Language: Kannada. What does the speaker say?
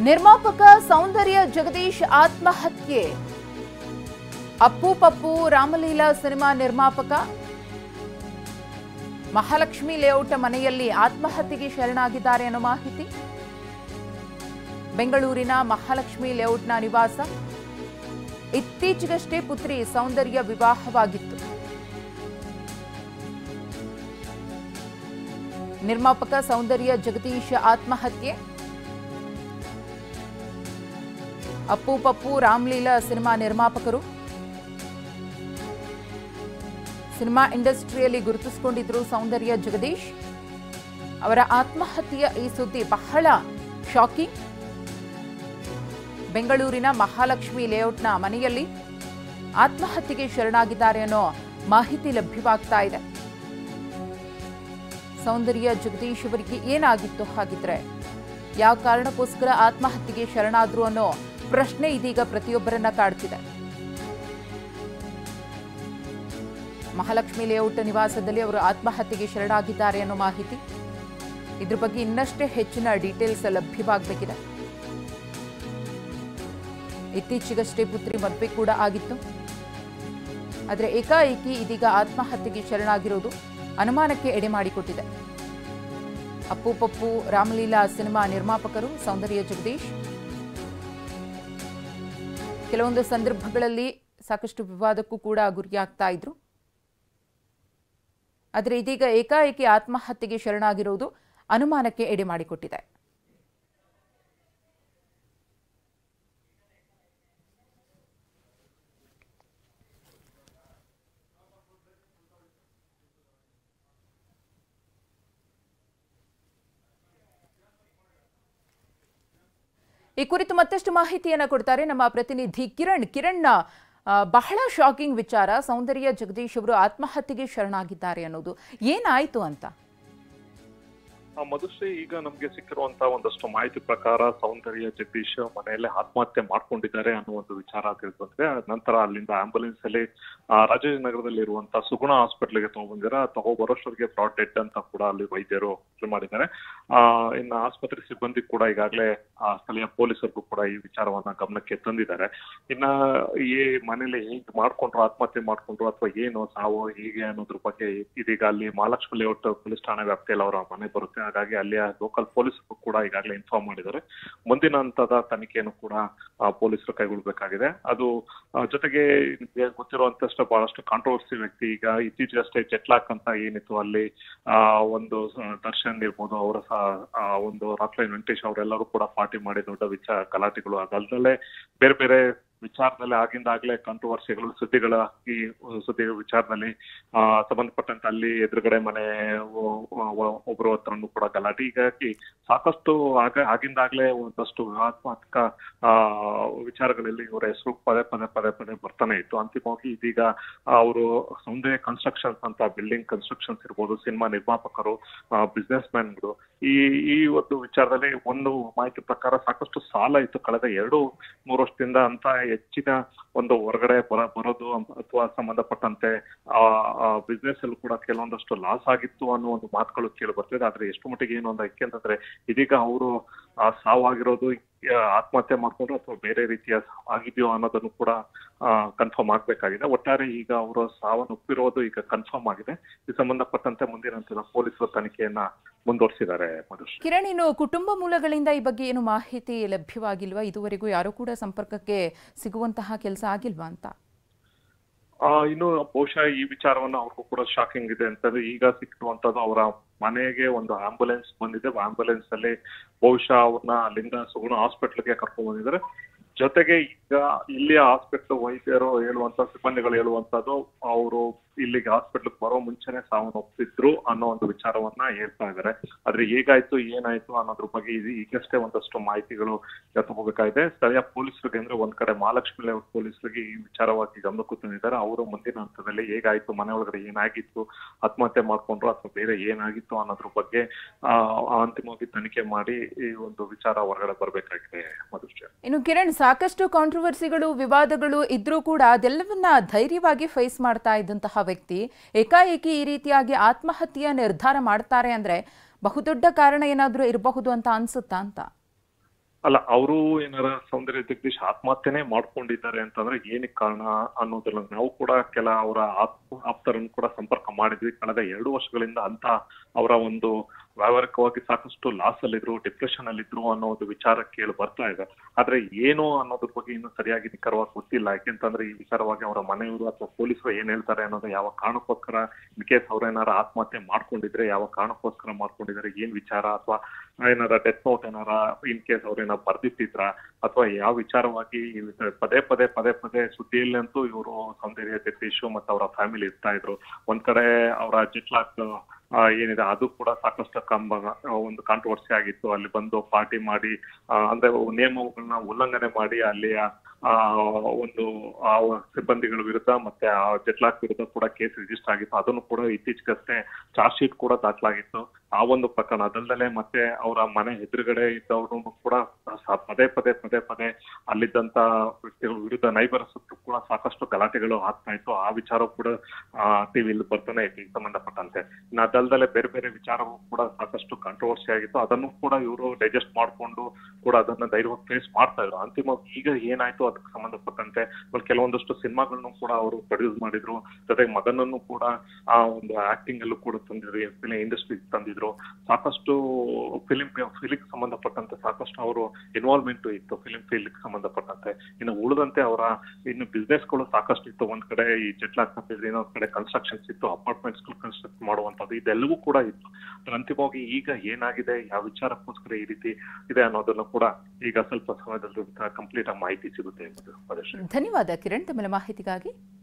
ನಿರ್ಮಾಪಕ ಸೌಂದರ್ಯ ಜಗದೀಶ್ ಆತ್ಮಹತ್ಯೆ ಅಪ್ಪು ಪಪ್ಪು ರಾಮಲೀಲಾ ಸಿನಿಮಾ ನಿರ್ಮಾಪಕ ಮಹಾಲಕ್ಷ್ಮಿ ಲೇಔಟ್ ಮನೆಯಲ್ಲಿ ಆತ್ಮಹತ್ಯೆಗೆ ಶರಣಾಗಿದ್ದಾರೆ ಅನ್ನೋ ಮಾಹಿತಿ ಬೆಂಗಳೂರಿನ ಮಹಾಲಕ್ಷ್ಮಿ ಲೇಔಟ್ನ ನಿವಾಸ ಇತ್ತೀಚೆಗಷ್ಟೇ ಪುತ್ರಿ ಸೌಂದರ್ಯ ವಿವಾಹವಾಗಿತ್ತು ನಿರ್ಮಾಪಕ ಸೌಂದರ್ಯ ಜಗದೀಶ್ ಆತ್ಮಹತ್ಯೆ ಅಪ್ಪು ಪಪ್ಪು ರಾಮ್ಲೀಲಾ ಸಿನಿಮಾ ನಿರ್ಮಾಪಕರು ಸಿನಿಮಾ ಇಂಡಸ್ಟ್ರಿಯಲ್ಲಿ ಗುರುತಿಸಿಕೊಂಡಿದ್ರು ಸೌಂದರ್ಯ ಜಗದೀಶ್ ಅವರ ಆತ್ಮಹತ್ಯೆಯ ಈ ಸುದ್ದಿ ಬಹಳ ಶಾಕಿಂಗ್ ಬೆಂಗಳೂರಿನ ಮಹಾಲಕ್ಷ್ಮಿ ಲೇಔಟ್ನ ಮನೆಯಲ್ಲಿ ಆತ್ಮಹತ್ಯೆಗೆ ಶರಣಾಗಿದ್ದಾರೆ ಅನ್ನೋ ಮಾಹಿತಿ ಲಭ್ಯವಾಗ್ತಾ ಇದೆ ಸೌಂದರ್ಯ ಜಗದೀಶ್ ಅವರಿಗೆ ಏನಾಗಿತ್ತು ಹಾಗಿದ್ರೆ ಯಾವ ಕಾರಣಕ್ಕೋಸ್ಕರ ಆತ್ಮಹತ್ಯೆಗೆ ಶರಣಾದ್ರು ಅನ್ನೋ ಪ್ರಶ್ನೆ ಇದೀಗ ಪ್ರತಿಯೊಬ್ಬರನ್ನ ಕಾಡ್ತಿದೆ ಮಹಾಲಕ್ಷ್ಮಿ ಲೇಔಟ್ ನಿವಾಸದಲ್ಲಿ ಅವರು ಆತ್ಮಹತ್ಯೆಗೆ ಶರಣಾಗಿದ್ದಾರೆ ಅನ್ನೋ ಮಾಹಿತಿ ಇದ್ರ ಬಗ್ಗೆ ಇನ್ನಷ್ಟೇ ಹೆಚ್ಚಿನ ಡೀಟೇಲ್ಸ್ ಲಭ್ಯವಾಗಬೇಕಿದೆ ಇತ್ತೀಚೆಗಷ್ಟೇ ಪುತ್ರಿ ಮದುವೆ ಕೂಡ ಆಗಿತ್ತು ಆದರೆ ಏಕಾಏಕಿ ಇದೀಗ ಆತ್ಮಹತ್ಯೆಗೆ ಶರಣಾಗಿರೋದು ಅನುಮಾನಕ್ಕೆ ಎಡೆ ಮಾಡಿಕೊಟ್ಟಿದೆ ಅಪ್ಪು ಪಪ್ಪು ರಾಮಲೀಲಾ ಸಿನಿಮಾ ನಿರ್ಮಾಪಕರು ಸೌಂದರ್ಯ ಜಗದೀಶ್ ಕೆಲವೊಂದು ಸಂದರ್ಭಗಳಲ್ಲಿ ಸಾಕಷ್ಟು ವಿವಾದಕ್ಕೂ ಕೂಡ ಗುರಿಯಾಗ್ತಾ ಇದ್ರು ಆದರೆ ಇದೀಗ ಏಕಾಏಕಿ ಆತ್ಮಹತ್ಯೆಗೆ ಶರಣಾಗಿರುವುದು ಅನುಮಾನಕ್ಕೆ ಎಡೆ ಮಾಡಿಕೊಟ್ಟಿದೆ ಈ ಕುರಿತು ಮತ್ತಷ್ಟು ಮಾಹಿತಿಯನ್ನ ಕೊಡ್ತಾರೆ ನಮ್ಮ ಪ್ರತಿನಿಧಿ ಕಿರಣ್ ಕಿರಣ್ ಆ, ಬಹಳ ಶಾಕಿಂಗ್ ವಿಚಾರ ಸೌಂದರ್ಯ ಜಗದೀಶ್ ಅವರು ಆತ್ಮಹತ್ಯೆಗೆ ಶರಣಾಗಿದ್ದಾರೆ ಅನ್ನೋದು ಏನಾಯ್ತು ಅಂತ ಆ ಮಧುಶ್ರೀ ಈಗ ನಮ್ಗೆ ಸಿಕ್ಕಿರುವಂತ ಒಂದಷ್ಟು ಮಾಹಿತಿ ಪ್ರಕಾರ ಸೌಂದರ್ಯ ಜಗದೀಶ್ ಮನೆಯಲ್ಲೇ ಆತ್ಮಹತ್ಯೆ ಮಾಡ್ಕೊಂಡಿದ್ದಾರೆ ಅನ್ನೋ ಒಂದು ವಿಚಾರ ತಿಳಿದು ಬಂದಿದೆ ನಂತರ ಅಲ್ಲಿಂದ ಆಂಬುಲೆನ್ಸ್ ಅಲ್ಲಿ ಆ, ರಾಜಾಜಿನಗರದಲ್ಲಿ ಇರುವಂತ ಸುಗುಣ ಹಾಸ್ಪಿಟಲ್ಗೆ ತಗೊಂಡ್ಬಂದಿರ ತಗೋಬರೋಷ್ಟೊತ್ತಿಗೆ ಬ್ರಾಡ್ ಡೆಡ್ ಅಂತ ಕೂಡ ಅಲ್ಲಿ ವೈದ್ಯರು ಇದು ಮಾಡಿದ್ದಾರೆ ಆ ಇನ್ನು ಆಸ್ಪತ್ರೆ ಸಿಬ್ಬಂದಿ ಕೂಡ ಈಗಾಗಲೇ ಆ ಸ್ಥಳೀಯ ಪೊಲೀಸರಿಗೂ ಕೂಡ ಈ ವಿಚಾರವನ್ನ ಗಮನಕ್ಕೆ ತಂದಿದ್ದಾರೆ ಇನ್ನ ಈ ಮನೇಲಿ ಹೇಗ್ ಮಾಡ್ಕೊಂಡ್ರು ಆತ್ಮಹತ್ಯೆ ಮಾಡ್ಕೊಂಡ್ರು ಅಥವಾ ಏನು ಸಾವು ಹೀಗೆ ಅನ್ನೋದ್ರ ಬಗ್ಗೆ ಇದೀಗ ಅಲ್ಲಿ ಮಹಾಲಕ್ಷ್ಮಿ ಲೇಔಟ್ ಪೊಲೀಸ್ ಠಾಣೆ ವ್ಯಾಪ್ತಿಯಲ್ಲಿ ಅವರ ಮನೆ ಬರುತ್ತೆ ಹಾಗಾಗಿ ಅಲ್ಲಿಯ ಲೋಕಲ್ ಪೊಲೀಸರು ಕೂಡ ಈಗಾಗಲೇ ಇನ್ಫಾರ್ಮ್ ಮಾಡಿದ್ದಾರೆ ಮುಂದಿನ ಹಂತದ ತನಿಖೆಯನ್ನು ಕೂಡ ಆ, ಪೊಲೀಸರು ಕೈಗೊಳ್ಳಬೇಕಾಗಿದೆ ಅದು ಆ, ಜೊತೆಗೆ ನಿಮ್ಗೆ ಗೊತ್ತಿರುವಂತಷ್ಟು ಬಹಳಷ್ಟು ಕಾಂಟ್ರವರ್ಸಿ ವ್ಯಕ್ತಿ ಈಗ ಇತ್ತೀಚೆಗಷ್ಟೇ ಜೆಟ್ಲಾಕ್ ಅಂತ ಏನಿತ್ತು ಅಲ್ಲಿ ಆ ಒಂದು ಸ- ದರ್ಶನ್ ಇರ್ಬೋದು ಅವರ ಸಹ ಆ ಒಂದು ರಾಕ್ಲೈನ್ ವೆಂಕಟೇಶ್ ಅವರೆಲ್ಲರೂ ಕೂಡ ಪಾರ್ಟಿ ಮಾಡಿ ದೊಡ್ಡ ವಿಚಾರ ಗಲಾಟೆಗಳು ಅದಲ್ಲದೆ ಬೇರೆ ಬೇರೆ ವಿಚಾರದಲ್ಲಿ ಆಗಿಂದಾಗ್ಲೇ ಕಾಂಟ್ರವರ್ಸಿಗಳು ಸುದ್ದಿಗಳ ಈ ಸುದ್ದಿ ವಿಚಾರದಲ್ಲಿ ಆ ಸಂಬಂಧಪಟ್ಟಂತೆ ಅಲ್ಲಿ ಎದುರುಗಡೆ ಮನೆ ಒ- ಒ- ಒಬ್ರು ಹತ್ರನೂ ಕೂಡ ಗಲಾಟೆ ಹೀಗಾಗಿ ಸಾಕಷ್ಟು ಆಗ ಆಗಿಂದಾಗ್ಲೇ ಒಂದಷ್ಟು ವಿವಾದಾತ್ಮಕ ಆ ವಿಚಾರಗಳಲ್ಲಿ ಇವರ ಹೆಸರು ಪದೇ ಪದೇ ಪದೇ ಪದೇ ಬರ್ತಾನೆ ಇತ್ತು ಅಂತಿಮವಾಗಿ ಇದೀಗ ಅವರು ಸೌಂದರ್ಯ ಕನ್ಸ್ಟ್ರಕ್ಷನ್ಸ್ ಅಂತ ಬಿಲ್ಡಿಂಗ್ ಕನ್ಸ್ಟ್ರಕ್ಷನ್ಸ್ ಇರ್ಬೋದು ಸಿನಿಮಾ ನಿರ್ಮಾಪಕರು ಬಿಸ್ನೆಸ್ ಮ್ಯಾನ್ಗಳು ಈ ಈ ಒಂದು ವಿಚಾರದಲ್ಲಿ ಒಂದು ಮಾಹಿತಿ ಪ್ರಕಾರ ಸಾಕಷ್ಟು ಸಾಲ ಇತ್ತು ಕಳೆದ ಎರಡು ಮೂರು ವರ್ಷದಿಂದ ಅಂತ ಹೆಚ್ಚಿನ ಒಂದು ಹೊರಗಡೆ ಬರ ಬರೋದು ಅಂತ- ಅಥವಾ ಸಂಬಂಧಪಟ್ಟಂತೆ ಆ ಬಿಸ್ನೆಸ್ ಅಲ್ಲೂ ಕೂಡ ಕೆಲವೊಂದಷ್ಟು ಲಾಸ್ ಆಗಿತ್ತು ಅನ್ನೋ ಒಂದು ಮಾತುಗಳು ಕೇಳಿ ಬರ್ತಿದೆ ಆದ್ರೆ ಎಷ್ಟು ಮಟ್ಟಿಗೆ ಏನು ಅಂತ ಯಾಕೆಂತಂದ್ರೆ ಇದೀಗ ಅವರು ಸಾವಾಗಿರೋದು ಆ, ಆತ್ಮಹತ್ಯೆ ಮಾಡ್ಕೊಂಡ್ರು ಅಥವಾ ಬೇರೆ ರೀತಿಯ ಸಾವು ಆಗಿದೆಯೋ ಅನ್ನೋದನ್ನು ಕೂಡ ಕನ್ಫರ್ಮ್ ಆಗ್ಬೇಕಾಗಿದೆ ಒಟ್ಟಾರೆ ಈಗ ಅವರು ಸಾವನ್ನು ಒಪ್ಪಿರೋದು ಈಗ ಕನ್ಫರ್ಮ್ ಆಗಿದೆ ಈ ಸಂಬಂಧಪಟ್ಟಂತೆ ಮುಂದಿನ ಹಂತದ ಪೊಲೀಸರು ತನಿಖೆಯನ್ನ ಮುಂದುವರಿಸಿದ್ದಾರೆ ಮಧುಶ್ರೀ ಕಿರಣ್ ಇನ್ನು ಕುಟುಂಬ ಮೂಲಗಳಿಂದ ಈ ಬಗ್ಗೆ ಏನು ಮಾಹಿತಿ ಲಭ್ಯವಾಗಿಲ್ವಾ ಇದುವರೆಗೂ ಯಾರೂ ಕೂಡ ಸಂಪರ್ಕಕ್ಕೆ ಸಿಗುವಂತಹ ಕೆಲಸ ಆಗಿಲ್ವಾ ಅಂತ ಆ, ಇನ್ನು ಬಹುಶಃ ಈ ವಿಚಾರವನ್ನ ಅವ್ರಿಗೂ ಕೂಡ ಶಾಕಿಂಗ್ ಇದೆ ಅಂತಂದ್ರೆ ಈಗ ಸಿಕ್ಕಿರುವಂತದ್ದು ಅವರ ಮನೆಗೆ ಒಂದು ಆಂಬುಲೆನ್ಸ್ ಬಂದಿದೆ ಆಂಬುಲೆನ್ಸ್ ಅಲ್ಲಿ ಬಹುಶಃ ಅವ್ರನ್ನ ಅಲ್ಲಿಂದ ಸುಗುಣ ಹಾಸ್ಪಿಟಲ್ಗೆ ಕರ್ಕೊಂಡ್ ಬಂದಿದ್ದಾರೆ ಜೊತೆಗೆ ಈಗ ಇಲ್ಲಿಯ ಹಾಸ್ಪಿಟಲ್ ವೈದ್ಯರು ಹೇಳುವಂತ ಸಿಬ್ಬಂದಿಗಳು ಹೇಳುವಂತದ್ದು ಅವರು ಇಲ್ಲಿಗೆ ಹಾಸ್ಪಿಟಲ್ ಬರೋ ಮುಂಚೆನೆ ಸಾವನ್ನ ಒಪ್ಪಿದ್ರು ಅನ್ನೋ ಒಂದು ವಿಚಾರವನ್ನ ಹೇಳ್ತಾ ಇದ್ದಾರೆ ಆದ್ರೆ ಹೇಗಾಯ್ತು ಏನಾಯ್ತು ಅನ್ನೋದ್ರ ಬಗ್ಗೆ ಇದು ಈಗಷ್ಟೇ ಒಂದಷ್ಟು ಮಾಹಿತಿಗಳು ಹೋಗಬೇಕಾಗಿದೆ ಸ್ಥಳೀಯ ಪೊಲೀಸರಿಗೆ ಅಂದ್ರೆ ಒಂದ್ ಕಡೆ ಮಹಾಲಕ್ಷ್ಮಿ ಲೇಔಟ್ ಪೊಲೀಸರಿಗೆ ಈ ವಿಚಾರವಾಗಿ ಗಮನಕ್ಕೂ ತಂದಿದ್ದಾರೆ ಅವರು ಮುಂದಿನ ಹಂತದಲ್ಲಿ ಹೇಗಾಯ್ತು ಮನೆ ಒಳಗಡೆ ಏನಾಗಿತ್ತು ಆತ್ಮಹತ್ಯೆ ಮಾಡ್ಕೊಂಡ್ರು ಅಥವಾ ಬೇರೆ ಏನಾಗಿತ್ತು ಅನ್ನೋದ್ರ ಬಗ್ಗೆ ಆ ಅಂತಿಮವಾಗಿ ತನಿಖೆ ಮಾಡಿ ಈ ಒಂದು ವಿಚಾರ ಹೊರಗಡೆ ಬರ್ಬೇಕಾಗಿದೆ ಮಧುಶ್ರೀ ಇನ್ನು ಕಿರಣ್ ಸಾಕಷ್ಟು ಕಾಂಟ್ರವರ್ಸಿಗಳು ವಿವಾದಗಳು ಇದ್ರೂ ಕೂಡ ಅದೆಲ್ಲವನ್ನ ಧೈರ್ಯವಾಗಿ ಫೇಸ್ ಮಾಡ್ತಾ ಇದ್ದಂತಹ ವ್ಯಕ್ತಿ ಏಕಾಏಕಿ ಈ ರೀತಿಯಾಗಿ ಆತ್ಮಹತ್ಯೆಯ ನಿರ್ಧಾರ ಮಾಡ್ತಾರೆ ಅಂದ್ರೆ ಬಹುದೊಡ್ಡ ಕಾರಣ ಏನಾದರೂ ಇರಬಹುದು ಅಂತ ಅನ್ಸುತ್ತಾ ಅಂತ ಅಲ್ಲ ಅವರು ಏನಾರ ಸೌಂದರ್ಯ ಜಗದೀಶ್ ಆತ್ಮಹತ್ಯೆನೇ ಮಾಡ್ಕೊಂಡಿದ್ದಾರೆ ಅಂತಂದ್ರೆ ಏನಕ್ಕೆ ಕಾರಣ ಅನ್ನೋದನ್ನ ನಾವು ಕೂಡ ಕೆಲ ಅವರ ಆಪ್ ಆಪ್ತರನ್ನು ಕೂಡ ಸಂಪರ್ಕ ಮಾಡಿದ್ವಿ ಕಳೆದ ಎರಡು ವರ್ಷಗಳಿಂದ ಅಂತ ಅವರ ಒಂದು ವ್ಯಾವಹಾರಿಕವಾಗಿ ಸಾಕಷ್ಟು ಲಾಸ್ ಅಲ್ಲಿದ್ರು ಡಿಪ್ರೆಷನ್ ಅಲ್ಲಿದ್ರು ಅನ್ನೋ ಒಂದು ವಿಚಾರ ಕೇಳಿ ಬರ್ತಾ ಇದೆ ಆದ್ರೆ ಏನು ಅನ್ನೋದ್ರ ಬಗ್ಗೆ ಇನ್ನು ಸರಿಯಾಗಿ ನಿಖರವಾಗಿ ಗೊತ್ತಿಲ್ಲ ಯಾಕೆಂತಂದ್ರೆ ಈ ವಿಚಾರವಾಗಿ ಅವರ ಮನೆಯವರು ಅಥವಾ ಪೊಲೀಸರು ಏನ್ ಹೇಳ್ತಾರೆ ಅನ್ನೋದು ಯಾವ ಕಾರಣಕ್ಕೋಸ್ಕರ ಇನ್ ಕೇಸ್ ಅವ್ರೇನಾರ ಆತ್ಮಹತ್ಯೆ ಮಾಡ್ಕೊಂಡಿದ್ರೆ ಯಾವ ಕಾರಣಕ್ಕೋಸ್ಕರ ಮಾಡ್ಕೊಂಡಿದ್ದಾರೆ ಏನ್ ವಿಚಾರ ಅಥವಾ ಏನಾರ ಡೆತ್ ನೋಟ್ ಏನಾರ ಇನ್ ಕೇಸ್ ಅವ್ರೇನಾರ ಬರ್ದಿಟ್ಟಿದ್ರ ಅಥವಾ ಯಾವ ವಿಚಾರವಾಗಿ ಈ ವಿಚಾರ- ಪದೇ ಪದೇ ಪದೇ ಪದೇ ಸುದ್ದಿಯಲ್ಲಿ ಅಂತೂ ಇವರು ಸೌಂದರ್ಯ ಜಗದೀಶ್ ಮತ್ತು ಅವರ ಫ್ಯಾಮಿಲಿ ಇರ್ತಾ ಇದ್ರು ಒಂದ್ ಕಡೆ ಅವರ ಜಿಟ್ಲಾಕ್ ಆ, ಏನಿದೆ ಅದು ಕೂಡ ಸಾಕಷ್ಟು ಕಂಬ ಒಂದು ಕಾಂಟ್ರವರ್ಸಿ ಆಗಿತ್ತು ಅಲ್ಲಿ ಬಂದು ಪಾರ್ಟಿ ಮಾಡಿ ಆ, ಅಂದ್ರೆ ನಿಯಮಗಳನ್ನ ಉಲ್ಲಂಘನೆ ಮಾಡಿ ಅಲ್ಲಿಯ ಆ, ಒಂದು ಆ ಸಿಬ್ಬಂದಿಗಳ ವಿರುದ್ಧ ಮತ್ತೆ ಆ ಜಟ್ಲಾಕ್ ವಿರುದ್ಧ ಕೂಡ ಕೇಸ್ ರಿಜಿಸ್ಟರ್ ಆಗಿತ್ತು ಅದನ್ನು ಕೂಡ ಇತ್ತೀಚೆಗಷ್ಟೇ ಚಾರ್ಜ್ ಶೀಟ್ ಕೂಡ ದಾಖಲಾಗಿತ್ತು ಆ ಒಂದು ಪ್ರಕರಣ ಅದಲ್ಲದೆ ಮತ್ತೆ ಅವರ ಮನೆ ಎದುರುಗಡೆ ಇದ್ದವರು ಕೂಡ ಸ- ಪದೇ ಪದೇ ಪದೇ ಪದೇ ಅಲ್ಲಿದ್ದಂತ ವ್ಯಕ್ತಿಗಳ ವಿರುದ್ಧ ನೈಬರ್ಸ್ ಕೂಡ ಸಾಕಷ್ಟು ಗಲಾಟೆಗಳು ಆಗ್ತಾ ಇತ್ತು ಆ ವಿಚಾರ ಕೂಡ ಟಿವಿಲಿ ಬರ್ತಾನೆ ಇತ್ತು ಇದಕ್ಕೆ ಸಂಬಂಧಪಟ್ಟಂತೆ ಇನ್ನು ಅದಲ್ದಲೆ ಬೇರೆ ಬೇರೆ ವಿಚಾರವೂ ಕೂಡ ಸಾಕಷ್ಟು ಕಾಂಟ್ರವರ್ಸಿ ಆಗಿತ್ತು ಅದನ್ನು ಕೂಡ ಇವರು ಡೈಜೆಸ್ಟ್ ಮಾಡ್ಕೊಂಡು ಕೂಡ ಅದನ್ನ ಧೈರ್ಯವಾಗಿ ಫೇಸ್ ಮಾಡ್ತಾ ಇದ್ರು ಅಂತಿಮವಾಗಿ ಈಗ ಏನಾಯ್ತು ಅದಕ್ಕೆ ಸಂಬಂಧಪಟ್ಟಂತೆ ಆಮೇಲೆ ಕೆಲವೊಂದಷ್ಟು ಸಿನಿಮಾಗಳನ್ನು ಕೂಡ ಅವರು ಪ್ರೊಡ್ಯೂಸ್ ಮಾಡಿದ್ರು ಜೊತೆಗೆ ಮಗನನ್ನು ಕೂಡ ಆ ಒಂದು ಆಕ್ಟಿಂಗ್ ಅಲ್ಲೂ ಕೂಡ ತಂದಿದ್ರು ಫಿಲಿಂ ಇಂಡಸ್ಟ್ರಿ ತಂದಿದ್ರು ಸಾಕಷ್ಟು ಫಿಲಿಂ ಫಿಲಿಂ ಸಂಬಂಧಪಟ್ಟಂತೆ ಸಾಕಷ್ಟು ಅವರು ಇನ್ವಾಲ್ವ್ಮೆಂಟ್ ಇತ್ತು ಫಿಲಿಂ ಫೀಲ್ಡ್ ಸಂಬಂಧಪಟ್ಟಂತೆ ಇನ್ನು ಉಳಿದಂತೆ ಅವರ ಇನ್ನು ಬಿಸ್ನೆಸ್ ಗಳು ಸಾಕಷ್ಟು ಇತ್ತು ಒಂದ್ ಕಡೆ ಈ ಜೆಟ್ಲಾಕ್ ಕಂತಿದ್ರು ಇನ್ನೊಂದ್ ಕಡೆ ಕನ್ಸ್ಟ್ರಕ್ಷನ್ಸ್ ಇತ್ತು ಅಪಾರ್ಟ್ಮೆಂಟ್ಸ್ ಕನ್ಸ್ಟ್ರಕ್ಟ್ ಮಾಡುವಂತದ್ದು ಇದೆಲ್ಲವೂ ಕೂಡ ಇತ್ತು ಅದ್ರ ಅಂತಿಮವಾಗಿ ಈಗ ಏನಾಗಿದೆ ಯಾವ ವಿಚಾರಕ್ಕೋಸ್ಕರ ಈ ರೀತಿ ಇದೆ ಅನ್ನೋದನ್ನು ಕೂಡ ಈಗ ಸ್ವಲ್ಪ ಸಮಯದಲ್ಲಿ ಕಂಪ್ಲೀಟ್ ಆಗಿ ಮಾಹಿತಿ ಸಿಗುತ್ತೆ ಮಧುಶ್ರೀ ಧನ್ಯವಾದ ಕಿರಣ್ ತಮ್ಮ ಮಾಹಿತಿಗಾಗಿ